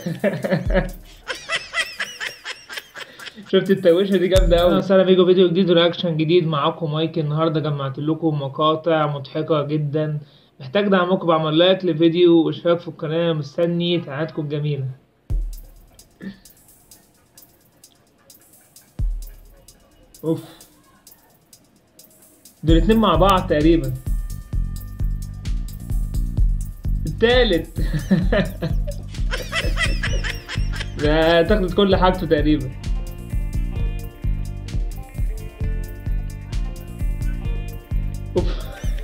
شفت التويشه دي جامده قوي اهلا بيكم فيديو جديد ورياكشن جديد معاكم مايك النهارده جمعت لكم مقاطع مضحكه جدا محتاج دعمكم بعمل لايك للفيديو واشتراك في القناه مستني تعليقاتكم الجميله اوف دول اتنين مع بعض تقريبا التالت ده تاخد كل حاجته تقريبا اوف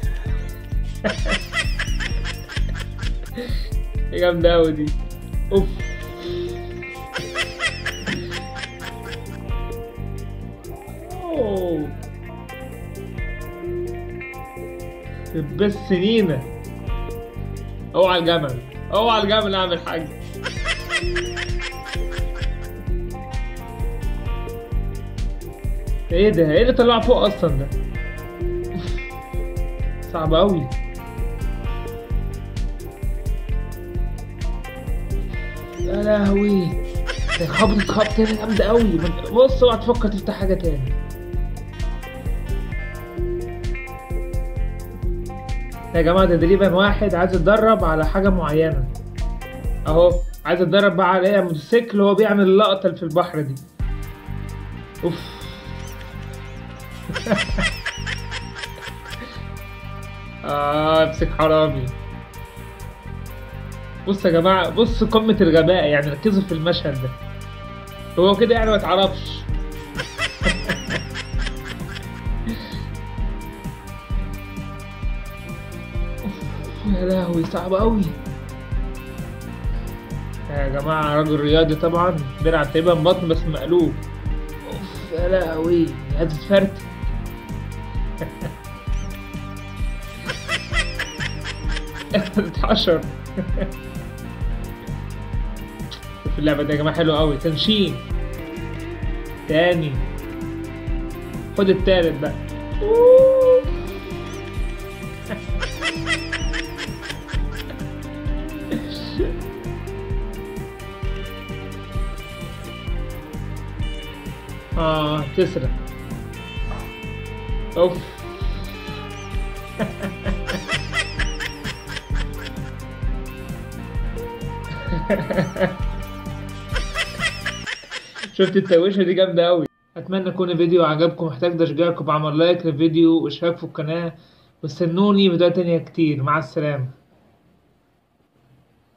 ايه جامدة اوي دي اوف أوه. بس سنينة اوعى الجمل اوعى الجمل اعمل حاجة ايه ده ايه اللي طلع فوق اصلا ده صعب اوي يا لهوي ده خبطت خبطة جامدة اوي بص اوعى تفكر تفتح حاجة تاني يا جماعة تدريبا واحد عايز يتدرب على حاجة معينة اهو عايز يتدرب بقى على ايه موتوسيكل وهو بيعمل اللقطة اللي في البحر دي اوف اه امسك حرامي بص يا جماعة بص قمة الغباء يعني ركزوا في المشهد ده هو كده يعني ما اتعرفش يا لهوي صعب قوي يا جماعة راجل رياضي طبعا بيلعب تقريبا بطن بس مقلوب اوف يا لهوي هتتفرت اتحشر في اللعبة دي يا جماعة حلوة قوي تنشين تاني خد التالت بقى أوه. اه تسرق اوف شفت التويشه دي جامده قوي اتمنى يكون الفيديو عجبكم محتاج تشجيعكم بعمل لايك للفيديو واشتراك في القناه واستنوني فيديوهات تانية كتير مع السلامه